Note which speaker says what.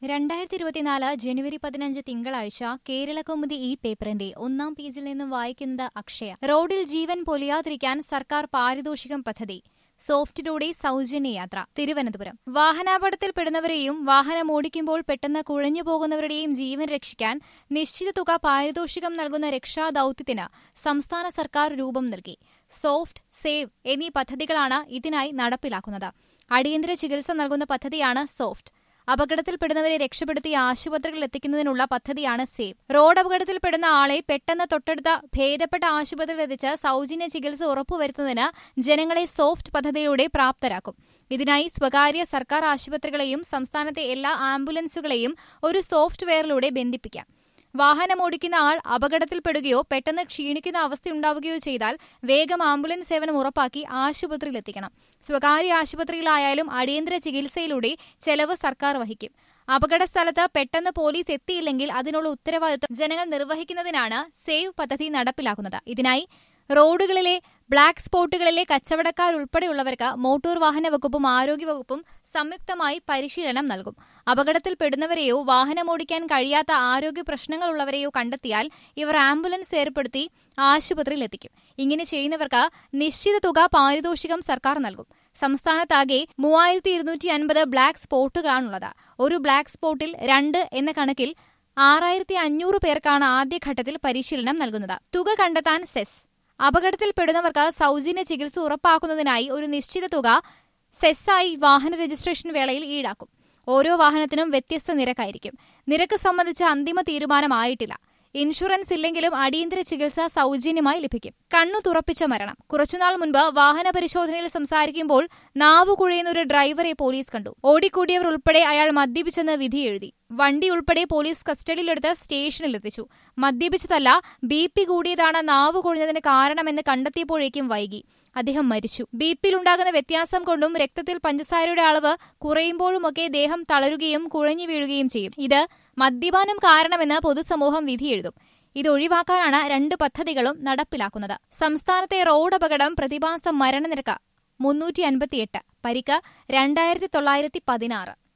Speaker 1: രണ്ടായിരത്തി ഇരുപത്തിനാല് ജനുവരി പതിനഞ്ച് തിങ്കളാഴ്ച കേരളകൗമുദി ഈ പേപ്പറിന്റെ ഒന്നാം പേജിൽ നിന്നും വായിക്കുന്നത് അക്ഷയ റോഡിൽ ജീവൻ പൊലിയാതിരിക്കാൻ സർക്കാർ പാരിതോഷികം പദ്ധതി സോഫ്റ്റിലൂടെ സൗജന്യ യാത്ര തിരുവനന്തപുരം വാഹനാപകടത്തിൽപ്പെടുന്നവരെയും വാഹനം ഓടിക്കുമ്പോൾ പെട്ടെന്ന് കുഴഞ്ഞു പോകുന്നവരുടെയും ജീവൻ രക്ഷിക്കാൻ നിശ്ചിത തുക പാരിതോഷികം നൽകുന്ന രക്ഷാ ദൌത്യത്തിന് സംസ്ഥാന സർക്കാർ രൂപം നൽകി സോഫ്റ്റ് സേവ് എന്നീ പദ്ധതികളാണ് ഇതിനായി നടപ്പിലാക്കുന്നത് അടിയന്തര ചികിത്സ നൽകുന്ന പദ്ധതിയാണ് സോഫ്റ്റ് അപകടത്തിൽപ്പെടുന്നവരെ രക്ഷപ്പെടുത്തി ആശുപത്രികളിൽ എത്തിക്കുന്നതിനുള്ള പദ്ധതിയാണ് സേവ് റോഡ് അപകടത്തിൽപ്പെടുന്ന ആളെ പെട്ടെന്ന് തൊട്ടടുത്ത ഭേദപ്പെട്ട ആശുപത്രിയിൽ എത്തിച്ച് സൗജന്യ ചികിത്സ ഉറപ്പുവരുത്തുന്നതിന് ജനങ്ങളെ സോഫ്റ്റ് പദ്ധതിയിലൂടെ പ്രാപ്തരാക്കും ഇതിനായി സ്വകാര്യ സർക്കാർ ആശുപത്രികളെയും സംസ്ഥാനത്തെ എല്ലാ ആംബുലൻസുകളെയും ഒരു സോഫ്റ്റ്വെയറിലൂടെ ബന്ധിപ്പിക്കാം വാഹനമോടിക്കുന്ന ആൾ അപകടത്തിൽപ്പെടുകയോ പെട്ടെന്ന് ക്ഷീണിക്കുന്ന അവസ്ഥയുണ്ടാവുകയോ ചെയ്താൽ വേഗം ആംബുലൻസ് സേവനം ഉറപ്പാക്കി ആശുപത്രിയിലെത്തിക്കണം സ്വകാര്യ ആശുപത്രിയിലായാലും അടിയന്തര ചികിത്സയിലൂടെ ചെലവ് സർക്കാർ വഹിക്കും അപകട സ്ഥലത്ത് പെട്ടെന്ന് പോലീസ് എത്തിയില്ലെങ്കിൽ അതിനുള്ള ഉത്തരവാദിത്വം ജനങ്ങൾ നിർവഹിക്കുന്നതിനാണ് സേവ് പദ്ധതി നടപ്പിലാക്കുന്നത് ഇതിനായി റോഡുകളിലെ ബ്ലാക്ക് സ്പോട്ടുകളിലെ കച്ചവടക്കാരുൾപ്പെടെയുള്ളവർക്ക് മോട്ടോർ വാഹന വകുപ്പും ആരോഗ്യവകുപ്പും സംയുക്തമായി പരിശീലനം നൽകും അപകടത്തിൽപ്പെടുന്നവരെയോ വാഹനമോടിക്കാൻ കഴിയാത്ത ആരോഗ്യ പ്രശ്നങ്ങളുള്ളവരെയോ കണ്ടെത്തിയാൽ ഇവർ ആംബുലൻസ് ഏർപ്പെടുത്തി ആശുപത്രിയിൽ എത്തിക്കും ഇങ്ങനെ ചെയ്യുന്നവർക്ക് നിശ്ചിത തുക പാരിതോഷികം സർക്കാർ നൽകും സംസ്ഥാനത്താകെ മൂവായിരത്തി ഇരുന്നൂറ്റി അൻപത് ബ്ലാക്ക് സ്പോട്ടുകളാണുള്ളത് ഒരു ബ്ലാക്ക് സ്പോട്ടിൽ രണ്ട് എന്ന കണക്കിൽ ആറായിരത്തി അഞ്ഞൂറ് പേർക്കാണ് ആദ്യഘട്ടത്തിൽ പരിശീലനം നൽകുന്നത് തുക കണ്ടെത്താൻ സെസ് അപകടത്തിൽപ്പെടുന്നവർക്ക് സൗജന്യ ചികിത്സ ഉറപ്പാക്കുന്നതിനായി ഒരു നിശ്ചിത തുക സെസ്സായി വാഹന രജിസ്ട്രേഷൻ വേളയിൽ ഈടാക്കും ഓരോ വാഹനത്തിനും വ്യത്യസ്ത നിരക്കായിരിക്കും നിരക്ക് സംബന്ധിച്ച അന്തിമ തീരുമാനമായിട്ടില്ല ഇൻഷുറൻസ് ഇല്ലെങ്കിലും അടിയന്തര ചികിത്സ സൗജന്യമായി ലഭിക്കും കണ്ണു തുറപ്പിച്ച മരണം കുറച്ചുനാൾ മുൻപ് വാഹന പരിശോധനയിൽ സംസാരിക്കുമ്പോൾ നാവു കുഴയുന്ന ഒരു ഡ്രൈവറെ പോലീസ് കണ്ടു ഓടിക്കൂടിയവർ ഉൾപ്പെടെ അയാൾ മദ്യപിച്ചെന്ന് വിധി എഴുതി വണ്ടി ഉൾപ്പെടെ പോലീസ് കസ്റ്റഡിയിലെടുത്ത് സ്റ്റേഷനിലെത്തിച്ചു മദ്യപിച്ചതല്ല ബി പി കൂടിയതാണ് നാവ് കുഴഞ്ഞതിന് കാരണമെന്ന് കണ്ടെത്തിയപ്പോഴേക്കും വൈകി അദ്ദേഹം മരിച്ചു ബി പിയിലുണ്ടാകുന്ന വ്യത്യാസം കൊണ്ടും രക്തത്തിൽ പഞ്ചസാരയുടെ അളവ് കുറയുമ്പോഴുമൊക്കെ ദേഹം തളരുകയും കുഴഞ്ഞു വീഴുകയും ചെയ്യും ഇത് മദ്യപാനം കാരണമെന്ന് പൊതുസമൂഹം വിധിയെഴുതും ഇത് ഒഴിവാക്കാനാണ് രണ്ട് പദ്ധതികളും നടപ്പിലാക്കുന്നത് സംസ്ഥാനത്തെ റോഡ് അപകടം പ്രതിമാസ മരണനിരക്ക് മുന്നൂറ്റി അൻപത്തിയെട്ട് പരിക്ക് രണ്ടായിരത്തി തൊള്ളായിരത്തി പതിനാറ്